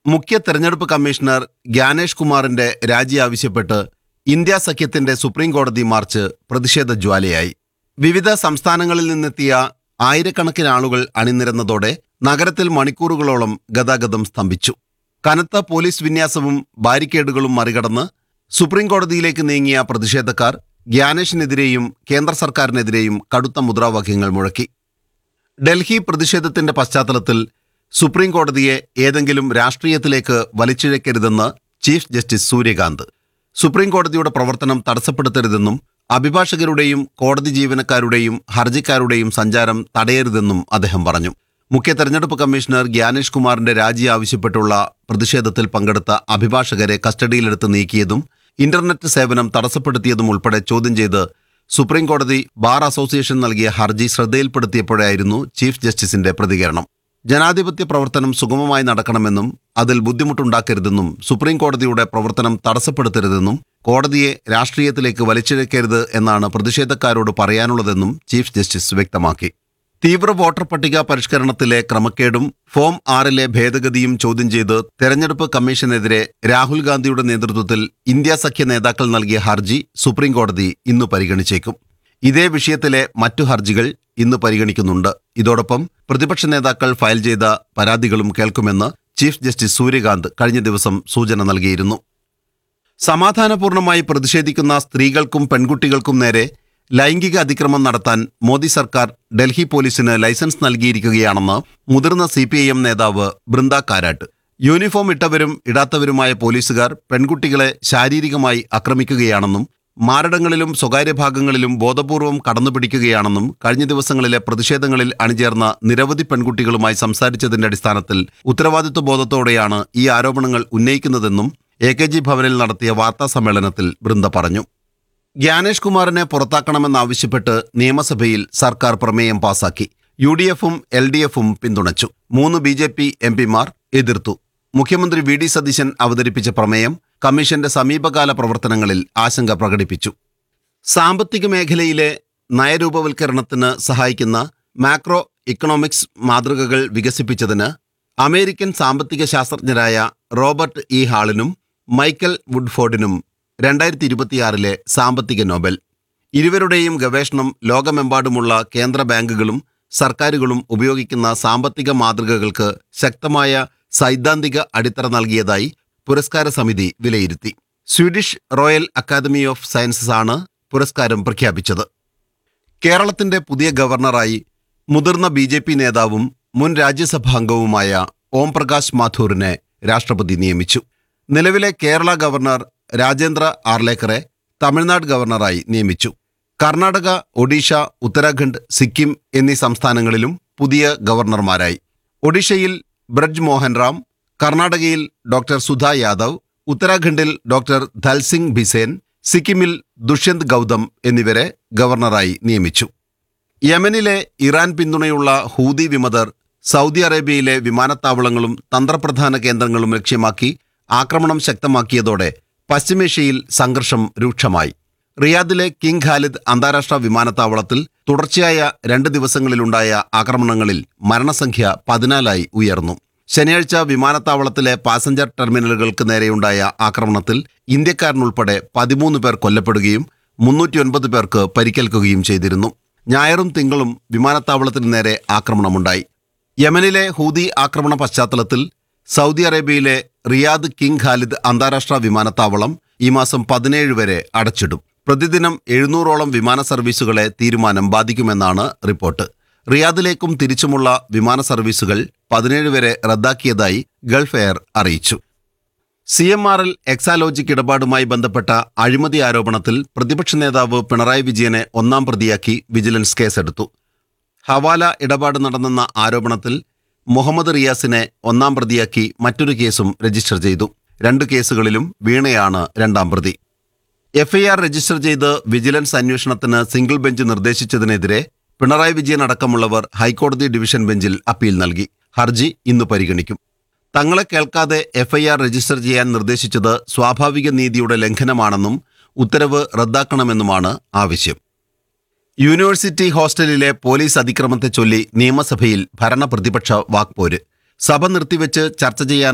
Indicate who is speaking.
Speaker 1: മുഖ്യ തെരഞ്ഞെടുപ്പ് കമ്മീഷണർ ജ്ഞാനേഷ് കുമാറിന്റെ രാജി ആവശ്യപ്പെട്ട് ഇന്ത്യ സഖ്യത്തിന്റെ സുപ്രീം കോടതി മാർച്ച് പ്രതിഷേധ ജ്വാലയായി വിവിധ സംസ്ഥാനങ്ങളിൽ നിന്നെത്തിയ ആയിരക്കണക്കിന് ആളുകൾ അണിനിരന്നതോടെ നഗരത്തിൽ മണിക്കൂറുകളോളം ഗതാഗതം സ്തംഭിച്ചു കനത്ത പോലീസ് വിന്യാസവും ബാരിക്കേഡുകളും മറികടന്ന് സുപ്രീം കോടതിയിലേക്ക് നീങ്ങിയ പ്രതിഷേധക്കാർ ജ്ഞാനേഷിനെതിരെയും കേന്ദ്ര സർക്കാരിനെതിരെയും കടുത്ത മുദ്രാവാക്യങ്ങൾ മുഴക്കി ഡൽഹി പ്രതിഷേധത്തിന്റെ പശ്ചാത്തലത്തിൽ സുപ്രീം കോടതിയെ ഏതെങ്കിലും രാഷ്ട്രീയത്തിലേക്ക് വലിച്ചിഴക്കരുതെന്ന് ചീഫ് ജസ്റ്റിസ് സൂര്യകാന്ത് സുപ്രീം കോടതിയുടെ പ്രവർത്തനം തടസ്സപ്പെടുത്തരുതെന്നും അഭിഭാഷകരുടെയും കോടതി ജീവനക്കാരുടെയും ഹർജിക്കാരുടെയും സഞ്ചാരം തടയരുതെന്നും അദ്ദേഹം പറഞ്ഞു മുഖ്യ തെരഞ്ഞെടുപ്പ് കമ്മീഷണർ ജ്ഞാനേഷ് കുമാറിന്റെ രാജി ആവശ്യപ്പെട്ടുള്ള പ്രതിഷേധത്തിൽ പങ്കെടുത്ത അഭിഭാഷകരെ കസ്റ്റഡിയിലെടുത്ത് നീക്കിയതും ഇന്റർനെറ്റ് സേവനം തടസ്സപ്പെടുത്തിയതും ഉൾപ്പെടെ ചോദ്യം ചെയ്ത് സുപ്രീം കോടതി ബാർ അസോസിയേഷൻ നൽകിയ ഹർജി ശ്രദ്ധയിൽപ്പെടുത്തിയപ്പോഴായിരുന്നു ചീഫ് ജസ്റ്റിസിന്റെ പ്രതികരണം ജനാധിപത്യ പ്രവർത്തനം സുഗമമായി നടക്കണമെന്നും അതിൽ ബുദ്ധിമുട്ടുണ്ടാക്കരുതെന്നും സുപ്രീം കോടതിയുടെ പ്രവർത്തനം തടസ്സപ്പെടുത്തരുതെന്നും കോടതിയെ രാഷ്ട്രീയത്തിലേക്ക് വലിച്ചിഴക്കരുത് എന്നാണ് പ്രതിഷേധക്കാരോട് പറയാനുള്ളതെന്നും ചീഫ് ജസ്റ്റിസ് വ്യക്തമാക്കി തീവ്ര വോട്ടർ പട്ടിക പരിഷ്കരണത്തിലെ ക്രമക്കേടും ഫോം ആറിലെ ഭേദഗതിയും ചോദ്യം ചെയ്ത് തെരഞ്ഞെടുപ്പ് കമ്മീഷനെതിരെ രാഹുൽ ഗാന്ധിയുടെ നേതൃത്വത്തിൽ ഇന്ത്യ സഖ്യ നേതാക്കൾ നൽകിയ ഹർജി സുപ്രീം കോടതി ഇന്ന് പരിഗണിച്ചേക്കും ഇതേ വിഷയത്തിലെ മറ്റു ഹർജികൾ ഇന്ന് പരിഗണിക്കുന്നുണ്ട് ഇതോടൊപ്പം പ്രതിപക്ഷ നേതാക്കൾ ഫയൽ ചെയ്ത പരാതികളും കേൾക്കുമെന്ന് ചീഫ് ജസ്റ്റിസ് സൂര്യകാന്ത് കഴിഞ്ഞ ദിവസം സൂചന നൽകിയിരുന്നു സമാധാനപൂർണമായി പ്രതിഷേധിക്കുന്ന സ്ത്രീകൾക്കും പെൺകുട്ടികൾക്കും നേരെ ലൈംഗിക അതിക്രമം നടത്താൻ മോദി സർക്കാർ ഡൽഹി പോലീസിന് ലൈസൻസ് നൽകിയിരിക്കുകയാണെന്ന് മുതിർന്ന സി നേതാവ് ബൃന്ദ കാരാട്ട് യൂണിഫോം ഇട്ടവരും ഇടാത്തവരുമായ പോലീസുകാർ പെൺകുട്ടികളെ ശാരീരികമായി ആക്രമിക്കുകയാണെന്നും മാരടങ്ങളിലും സ്വകാര്യ ഭാഗങ്ങളിലും ബോധപൂർവം കടന്നുപിടിക്കുകയാണെന്നും കഴിഞ്ഞ ദിവസങ്ങളിലെ പ്രതിഷേധങ്ങളിൽ അണിചേർന്ന നിരവധി പെൺകുട്ടികളുമായി സംസാരിച്ചതിന്റെ അടിസ്ഥാനത്തിൽ ഉത്തരവാദിത്വ ബോധത്തോടെയാണ് ഈ ആരോപണങ്ങൾ ഉന്നയിക്കുന്നതെന്നും എ കെ ജി ഭവനിൽ നടത്തിയ വാർത്താ സമ്മേളനത്തിൽ ബൃന്ദ പറഞ്ഞു ജ്ഞാനേഷ് കുമാറിനെ പുറത്താക്കണമെന്നാവശ്യപ്പെട്ട് നിയമസഭയിൽ സർക്കാർ പ്രമേയം പാസാക്കി യു ഡി എഫും എൽ ഡി എഫും പിന്തുണച്ചു മൂന്ന് ബി ജെ പി എം പിമാർ എതിർത്തു മുഖ്യമന്ത്രി വി ഡി സതീശൻ അവതരിപ്പിച്ച പ്രമേയം കമ്മീഷന്റെ സമീപകാല പ്രവർത്തനങ്ങളിൽ ആശങ്ക പ്രകടിപ്പിച്ചു സാമ്പത്തിക മേഖലയിലെ നയരൂപവൽക്കരണത്തിന് സഹായിക്കുന്ന മാക്രോ ഇക്കണോമിക്സ് മാതൃകകൾ വികസിപ്പിച്ചതിന് അമേരിക്കൻ സാമ്പത്തിക ശാസ്ത്രജ്ഞരായ റോബർട്ട് ഇ ഹാളിനും മൈക്കൽ വുഡ്ഫോർഡിനും രണ്ടായിരത്തി ഇരുപത്തിയാറിലെ സാമ്പത്തിക നോബൽ ഇരുവരുടെയും ഗവേഷണം ലോകമെമ്പാടുമുള്ള കേന്ദ്ര ബാങ്കുകളും സർക്കാരുകളും ഉപയോഗിക്കുന്ന സാമ്പത്തിക മാതൃകകൾക്ക് ശക്തമായ സൈദ്ധാന്തിക അടിത്തറ നൽകിയതായി പുരസ്കാര സമിതി വിലയിരുത്തി Swedish royal academy of sciences ആണ് പുരസ്കാരം പ്രഖ്യാപിച്ചത് കേരളത്തിന്റെ പുതിയ ഗവർണറായി മുതിർന്ന ബി ജെ പി നേതാവും മുൻ രാജ്യസഭാംഗവുമായ ഓം പ്രകാശ് മാഥൂറിനെ രാഷ്ട്രപതി നിയമിച്ചു നിലവിലെ കേരള ഗവർണർ രാജേന്ദ്ര ആർലേക്കറെ തമിഴ്നാട് ഗവർണറായി നിയമിച്ചു കർണാടക ഒഡീഷ ഉത്തരാഖണ്ഡ് സിക്കിം എന്നീ സംസ്ഥാനങ്ങളിലും പുതിയ ഗവർണർമാരായി ഒഡീഷയിൽ ബ്രജ് മോഹൻ റാം കർണാടകയിൽ ഡോക്ടർ സുധ യാദവ് ഉത്തരാഖണ്ഡിൽ ഡോക്ടർ ധൽസിംഗ് ബിസേൻ സിക്കിമിൽ ദുഷ്യന്ത് ഗൗതം എന്നിവരെ ഗവർണറായി നിയമിച്ചു യമനിലെ ഇറാൻ പിന്തുണയുള്ള ഹൂതി വിമതർ സൗദി അറേബ്യയിലെ വിമാനത്താവളങ്ങളും തന്ത്രപ്രധാന കേന്ദ്രങ്ങളും ലക്ഷ്യമാക്കി ആക്രമണം ശക്തമാക്കിയതോടെ പശ്ചിമേഷ്യയിൽ സംഘർഷം രൂക്ഷമായി റിയാദിലെ കിങ് ഖാലിദ് അന്താരാഷ്ട്ര വിമാനത്താവളത്തിൽ തുടർച്ചയായ രണ്ട് ദിവസങ്ങളിലുണ്ടായ ആക്രമണങ്ങളിൽ മരണസംഖ്യ പതിനാലായി ഉയർന്നു ശനിയാഴ്ച വിമാനത്താവളത്തിലെ പാസഞ്ചർ ടെർമിനലുകൾക്ക് നേരെയുണ്ടായ ആക്രമണത്തിൽ ഇന്ത്യക്കാരനുൾപ്പെടെ പതിമൂന്ന് പേർ കൊല്ലപ്പെടുകയും മുന്നൂറ്റിയൊൻപത് പേർക്ക് പരിക്കേൽക്കുകയും ചെയ്തിരുന്നു ഞായറും തിങ്കളും വിമാനത്താവളത്തിന് നേരെ ആക്രമണമുണ്ടായി യമനിലെ ഹൂതി ആക്രമണ പശ്ചാത്തലത്തിൽ സൗദി അറേബ്യയിലെ റിയാദ് കിങ് ഖാലിദ് അന്താരാഷ്ട്ര വിമാനത്താവളം ഈ മാസം പതിനേഴ് വരെ അടച്ചിടും പ്രതിദിനം എഴുന്നൂറോളം വിമാന സർവീസുകളെ തീരുമാനം ബാധിക്കുമെന്നാണ് റിപ്പോർട്ട് റിയാദിലേക്കും തിരിച്ചുമുള്ള വിമാന സർവീസുകൾ പതിനേഴ് വരെ റദ്ദാക്കിയതായി ഗൾഫ് എയർ അറിയിച്ചു സി എം ആർ എൽ എക്സാലോജിക് ഇടപാടുമായി ബന്ധപ്പെട്ട അഴിമതി ആരോപണത്തിൽ പ്രതിപക്ഷ നേതാവ് പിണറായി വിജയനെ ഒന്നാം പ്രതിയാക്കി വിജിലൻസ് കേസെടുത്തു ഹവാല ഇടപാട് നടന്നെന്ന ആരോപണത്തിൽ മുഹമ്മദ് റിയാസിനെ ഒന്നാം പ്രതിയാക്കി മറ്റൊരു കേസും രജിസ്റ്റർ ചെയ്തു രണ്ട് കേസുകളിലും വീണയാണ് രണ്ടാം പ്രതി എഫ്ഐആർ രജിസ്റ്റർ ചെയ്ത് വിജിലൻസ് അന്വേഷണത്തിന് സിംഗിൾ ബെഞ്ച് നിർദ്ദേശിച്ചതിനെതിരെ പിണറായി വിജയൻ അടക്കമുള്ളവർ ഹൈക്കോടതി ഡിവിഷൻ ബെഞ്ചിൽ അപ്പീൽ നൽകി ഹർജി ഇന്ന് പരിഗണിക്കും തങ്ങളെ കേൾക്കാതെ എഫ്ഐആർ രജിസ്റ്റർ ചെയ്യാൻ നിർദ്ദേശിച്ചത് സ്വാഭാവിക നീതിയുടെ ലംഘനമാണെന്നും ഉത്തരവ് റദ്ദാക്കണമെന്നുമാണ് ആവശ്യം യൂണിവേഴ്സിറ്റി ഹോസ്റ്റലിലെ പോലീസ് അതിക്രമത്തെ ചൊല്ലി നിയമസഭയിൽ ഭരണപ്രതിപക്ഷ വാക്പോര് സഭ നിർത്തിവെച്ച് ചർച്ച ചെയ്യാൻ